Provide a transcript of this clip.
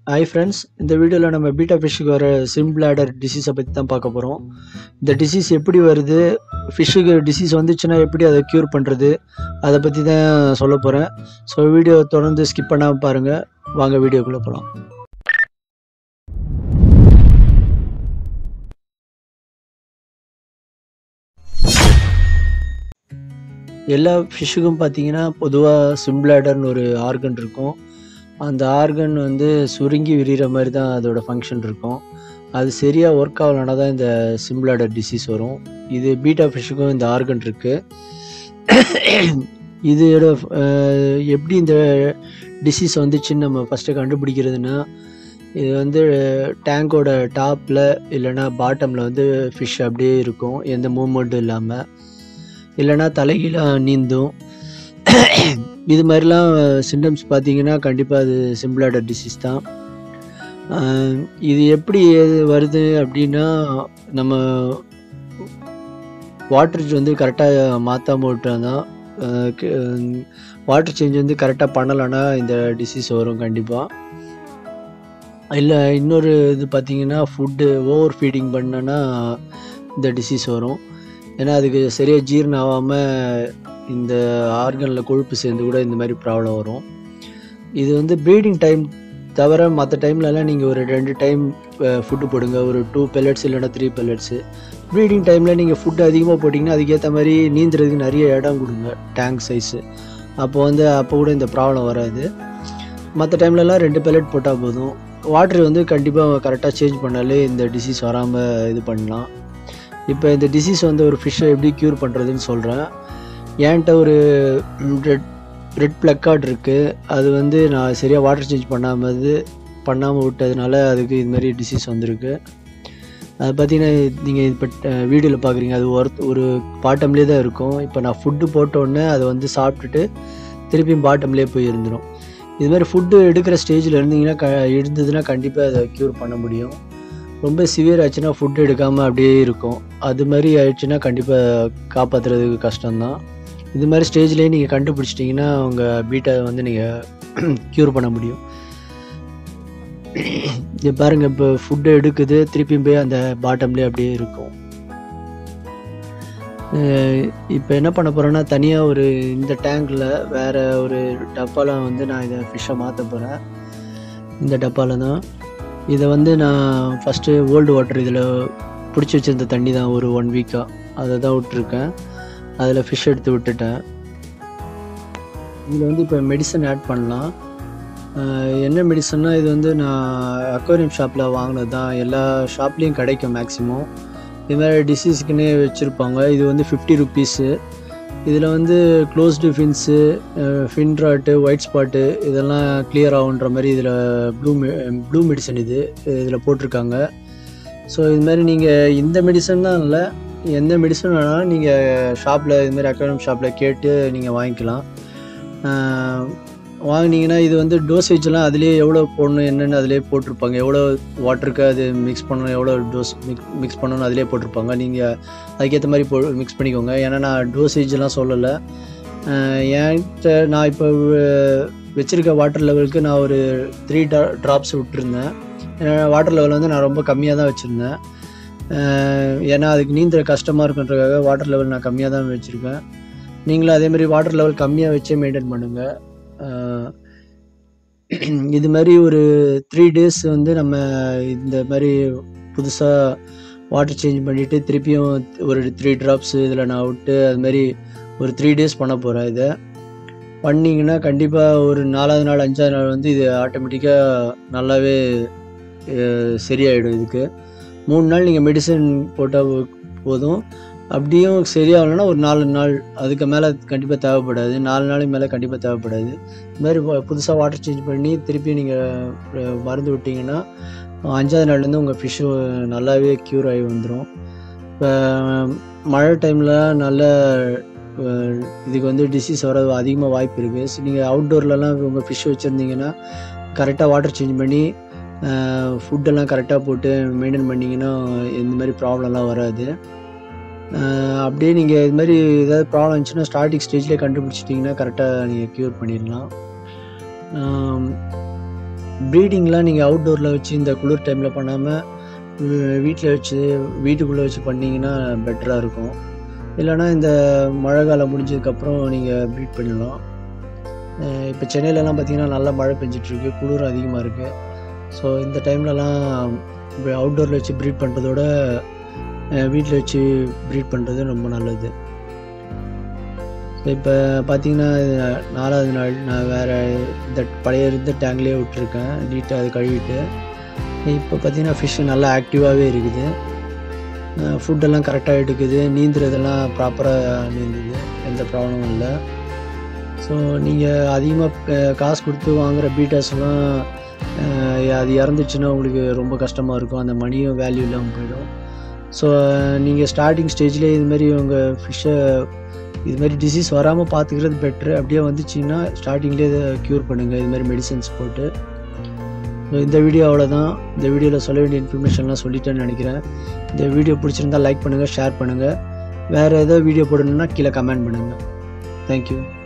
hi friends இந்த வீடியோவில் நம்ம பீட்டா ஃபிஷ்ஷுக்கு வர சிம்பிளாடர் டிசீஸை பற்றி தான் பார்க்க போகிறோம் இந்த டிசீஸ் எப்படி வருது ஃபிஷ்ஷுக்கு டிசீஸ் வந்துச்சுன்னா எப்படி அதை க்யூர் பண்ணுறது அதை பற்றி தான் சொல்ல போகிறேன் ஸோ வீடியோ தொடர்ந்து ஸ்கிப் பண்ணாமல் பாருங்கள் வாங்க வீடியோக்குள்ளே போகலாம் எல்லா ஃபிஷ்ஷுக்கும் பார்த்தீங்கன்னா பொதுவாக சிம்பிளாடர்னு ஒரு ஆர்கன் இருக்கும் அந்த ஆர்கன் வந்து சுருங்கி விரிகிற மாதிரி தான் அதோட ஃபங்க்ஷன் இருக்கும் அது சரியாக ஒர்க் ஆகலைனா தான் இந்த சிம்பிளாடர் டிசீஸ் வரும் இது பீட்டா ஃபிஷ்ஷுக்கும் இந்த ஆர்கன் இருக்குது இதோட அஹ், எப்படி இந்த டிசீஸ் வந்துச்சுன்னு நம்ம ஃபஸ்ட்டு கண்டுபிடிக்கிறதுனா இது வந்து டேங்கோட டாப்பில் இல்லைன்னா பாட்டமில் வந்து ஃபிஷ் அப்படியே இருக்கும் எந்த மூமெண்ட்டும் இல்லாமல் இல்லைன்னா தலைகீழாக நீந்தும் இது மாதிரிலாம் சிம்டம்ஸ் பார்த்தீங்கன்னா கண்டிப்பாக அது சிம்பிளாடர் டிசீஸ் தான் ஆஹ் இது எப்படி வருது அப்படின்னா நம்ம வாட்டர் வந்து கரெக்டாக மாற்றாம விட்டோம்னா வாட்டர் சேஞ்ச் வந்து கரெக்டாக பண்ணலைன்னா இந்த டிசீஸ் வரும் கண்டிப்பாக இல்லை இன்னொரு இது பார்த்தீங்கன்னா ஃபுட்டு ஓவர் ஃபீடிங் பண்ணனா இந்த டிசீஸ் வரும் ஏன்னா அதுக்கு சரியாக ஜீரணம் ஆகாமல் இந்த ஆர்கனில் கொழுப்பு சேர்ந்து கூட இந்த மாதிரி ப்ராப்ளம் வரும் இது வந்து ப்ரீடிங் டைம் தவிர மற்ற டைம்லலாம் நீங்கள் ஒரு ரெண்டு டைம் ஃபுட்டு போடுங்க ஒரு டூ பெல்லட்ஸ் இல்லைன்னா த்ரீ பெல்லட்ஸு ப்ரீடிங் டைமில் நீங்கள் ஃபுட்டு அதிகமாக போட்டிங்கன்னா அதுக்கேற்ற மாதிரி நீந்துறதுக்கு நிறைய இடம் கொடுங்க டேங்க் சைஸு அப்போ வந்து அப்போ கூட இந்த ப்ராப்ளம் வராது மற்ற டைம்லலாம் ரெண்டு பெல்லட் போட்டால் போதும் வாட்டர் வந்து கண்டிப்பாக கரெக்டாக சேஞ்ச் பண்ணாலே இந்த டிசீஸ் வராமல் இது பண்ணலாம் இப்போ இந்த டிசீஸ் வந்து ஒரு ஃபிஷ்ஷை எப்படி க்யூர் பண்ணுறதுன்னு சொல்கிறேன் என்கிட்ட ஒரு ரெட் ரெட் பிளக்கார்ட் இருக்குது அது வந்து நான் சரியாக வாட்டர் சேஞ்ச் பண்ணாமல் இது பண்ணாமல் விட்டதுனால அதுக்கு இது மாதிரி டிசீஸ் வந்திருக்கு அது பார்த்தீங்கன்னா நீங்கள் இப்போ வீடியோவில் பார்க்குறீங்க அது ஒரு ஒரு பாட்டம்லேயே தான் இருக்கும் இப்போ நான் ஃபுட்டு போட்டோடனே அதை வந்து சாப்பிட்டுட்டு திருப்பியும் பாட்டம்லேயே போய் இருந்துடும் இது மாதிரி ஃபுட்டு எடுக்கிற ஸ்டேஜில் இருந்தீங்கன்னா க இருந்ததுன்னா கண்டிப்பாக அதை க்யூர் பண்ண முடியும் ரொம்ப சிவியர் ஆச்சுன்னா ஃபுட் எடுக்காமல் அப்படியே இருக்கும் அது மாதிரி ஆயிடுச்சுன்னா கண்டிப்பாக காப்பாற்றுறதுக்கு கஷ்டம்தான் இது மாதிரி ஸ்டேஜ்லேயே நீங்கள் கண்டுபிடிச்சிட்டிங்கன்னா உங்கள் பீட்டை வந்து நீங்கள் க்யூர் பண்ண முடியும் இது பாருங்கள் இப்போ ஃபுட்டு எடுக்குது திருப்பியும் போய் அந்த பாட்டம்லேயே அப்படியே இருக்கும் இப்போ என்ன பண்ண போகிறேன்னா தனியாக ஒரு இந்த டேங்கில் வேறு ஒரு டப்பாவில் வந்து நான் இதை ஃபிஷ்ஷை மாற்ற போகிறேன் இந்த டப்பாவில் தான் இதை வந்து நான் ஃபஸ்ட்டு ஓல்டு வாட்டர் இதில் பிடிச்சி வச்சிருந்த தண்ணி தான் ஒரு ஒன் வீக்காக அதை தான் விட்டுருக்கேன் அதில் ஃபிஷ் எடுத்து விட்டுட்டேன் இதில் வந்து இப்போ மெடிசன் ஆட் பண்ணலாம் ஆஹ் என்ன மெடிசன்னா இது வந்து நான் அக்வாரியம் ஷாப்பில் வாங்கினது தான் எல்லா ஷாப்லேயும் கிடைக்கும் மேக்ஸிமம் இது மாதிரி டிசீஸ்க்குன்னே வச்சுருப்பாங்க இது வந்து ஃபிஃப்டி ருப்பீஸு இதில் வந்து closed fins fin rot white spot இதெல்லாம் கிளியர் ஆகுன்ற மாதிரி இதில் ப்ளூ ப்ளூ மெடிசன் இது இதில் போட்டிருக்காங்க ஸோ இது மாதிரி நீங்கள் இந்த மெடிசன் தான் இல்லை எந்த மெடிசன் வேணாலும் நீங்கள் ஷாப்பில் இது மாதிரி அக்வாரியம் ஷாப்பில் கேட்டு நீங்கள் வாங்கிக்கலாம் ஆஹ் வாங்குனீங்கன்னா இது வந்து டோசேஜ்லாம் அதுலேயே எவ்வளோ போடணும் என்னென்னு அதிலே போட்டிருப்பாங்க எவ்வளோ வாட்டருக்கு அது மிக்ஸ் பண்ணணும் எவ்வளோ டோஸ் மிக்ஸ் மிக்ஸ் பண்ணணும் அதிலே போட்டிருப்பாங்க நீங்கள் அதுக்கேற்ற மாதிரி போ மிக்ஸ் பண்ணிக்கோங்க ஏன்னா நான் டோசேஜ்லாம் சொல்லலை ஆஹ் என்கிட்ட நான் இப்போ வச்சுருக்க வாட்டர் லெவலுக்கு நான் ஒரு த்ரீ ட்ரா ட்ராப்ஸ் விட்டுருந்தேன் வாட்டர் லெவல் வந்து நான் ரொம்ப கம்மியாக தான் வச்சுருந்தேன் ஏன்னா அதுக்கு நீந்துற கஷ்டமாக இருக்குன்றதுக்காக வாட்டர் லெவல் நான் கம்மியாக தான் வச்சுருக்கேன் நீங்களும் அதே மாதிரி வாட்டர் லெவல் கம்மியாக வச்சே மெயின்டைன் பண்ணுங்கள் ஆஹ் இது மாதிரி ஒரு த்ரீ டேஸ் வந்து நம்ம இந்த மாதிரி புதுசாக வாட்டர் சேஞ்ச் பண்ணிவிட்டு திருப்பியும் ஒரு த்ரீ ட்ராப்ஸ் இதில் நான் விட்டு அது மாதிரி ஒரு த்ரீ டேஸ் பண்ண போகிறேன் இதை பண்ணிங்கன்னா கண்டிப்பாக ஒரு நாலாவது நாள் அஞ்சாவது நாள் வந்து இது ஆட்டோமேட்டிக்காக நல்லாவே அஹ், சரியாயிடும் இதுக்கு மூணு நாள் நீங்கள் மெடிசன் போட்டால் போதும் அப்படியும் சரியாகலைன்னா ஒரு நாலு நாள் அதுக்கு மேலே கண்டிப்பாக தேவைப்படாது நாலு நாளைக்கு மேலே கண்டிப்பாக தேவைப்படாது இது மாதிரி புதுசாக வாட்டர் சேஞ்ச் பண்ணி திருப்பி நீங்கள் மருந்து விட்டிங்கன்னா அஞ்சாவது நாள்லேருந்து உங்கள் ஃபிஷ்ஷு நல்லாவே க்யூர் ஆகி வந்துடும் இப்போ மழை டைமில் நல்ல அஹ், இதுக்கு வந்து டிசீஸ் வர அதிகமாக வாய்ப்பு இருக்குது நீங்கள் அவுட்டோர்லலாம் உங்கள் ஃபிஷ் வச்சுருந்தீங்கன்னா கரெக்டாக வாட்டர் சேஞ்ச் பண்ணி ஃபுட்டெல்லாம் கரெக்டாக போட்டு மெயின்டைன் பண்ணிங்கன்னா இந்த மாதிரி ப்ராப்ளம்லாம் வராது அஹ் அப்படியே நீங்கள் இது மாதிரி ஏதாவது ப்ராப்ளம் இருந்துச்சுன்னா ஸ்டார்டிங் ஸ்டேஜ்லேயே கண்டுபிடிச்சிட்டிங்கன்னா கரெக்டாக நீங்கள் க்யூர் பண்ணிடலாம் ஆம், ப்ரீடிங்லாம் நீங்கள் அவுட்டோரில் வச்சு இந்த குளிர் டைமில் பண்ணாமல் வீட்டில் வச்சு வீட்டுக்குள்ளே வச்சு பண்ணிங்கன்னா பெட்டராக இருக்கும் இல்லைனா இந்த மழை காலம் முடிஞ்சதுக்கப்புறம் நீங்கள் ப்ரீட் பண்ணிடலாம் இப்போ சென்னையிலலாம் பார்த்தீங்கன்னா நல்லா மழை பெஞ்சிட்ருக்கு குளிர் அதிகமாக இருக்குது ஸோ இந்த டைம்லலாம் அவுட்டோரில் வச்சு ப்ரீட் பண்ணுறதோட வீட்டில் வச்சு ப்ரீட் பண்ணுறது ரொம்ப நல்லது இப்போ பார்த்தீங்கன்னா இது நாலாவது நாள் நான் வேறு இந்த பழைய இருந்த டேங்க்லேயே விட்டுருக்கேன் நீட்டாக அது கழுவிட்டு இப்போ பார்த்தீங்கன்னா ஃபிஷ்ஷு நல்லா ஆக்டிவாகவே இருக்குது ஃபுட்டெல்லாம் கரெக்டாக எடுக்குது நீந்துறதெல்லாம் ப்ராப்பராக நீந்துது எந்த ப்ராப்ளமும் இல்லை ஸோ நீங்கள் அதிகமாக காசு கொடுத்து வாங்குகிற பீட்டாஸ்லாம் அது இறந்துச்சுன்னா உங்களுக்கு ரொம்ப கஷ்டமாக இருக்கும் அந்த மணியும் வேல்யூ இல்லாமல் போயிடும் ஸோ நீங்கள் ஸ்டார்டிங் ஸ்டேஜ்லேயே இதுமாரி உங்கள் ஃபிஷ்ஷை இதுமாரி டிசீஸ் வராமல் பார்த்துக்கிறது பெட்ரு அப்படியே வந்துச்சிங்கன்னா ஸ்டார்டிங்லேயே இதை க்யூர் பண்ணுங்கள் இதுமாரி மெடிசன்ஸ் போட்டு ஸோ இந்த வீடியோ அவ்வளோதான் இந்த வீடியோவில் சொல்ல வேண்டிய இன்ஃபர்மேஷன்லாம் சொல்லிட்டேன்னு நினைக்கிறேன் இந்த வீடியோ பிடிச்சிருந்தால் லைக் பண்ணுங்கள் ஷேர் பண்ணுங்கள் வேறு ஏதோ வீடியோ போடணுன்னா கீழே கமெண்ட் பண்ணுங்கள் தேங்க்யூ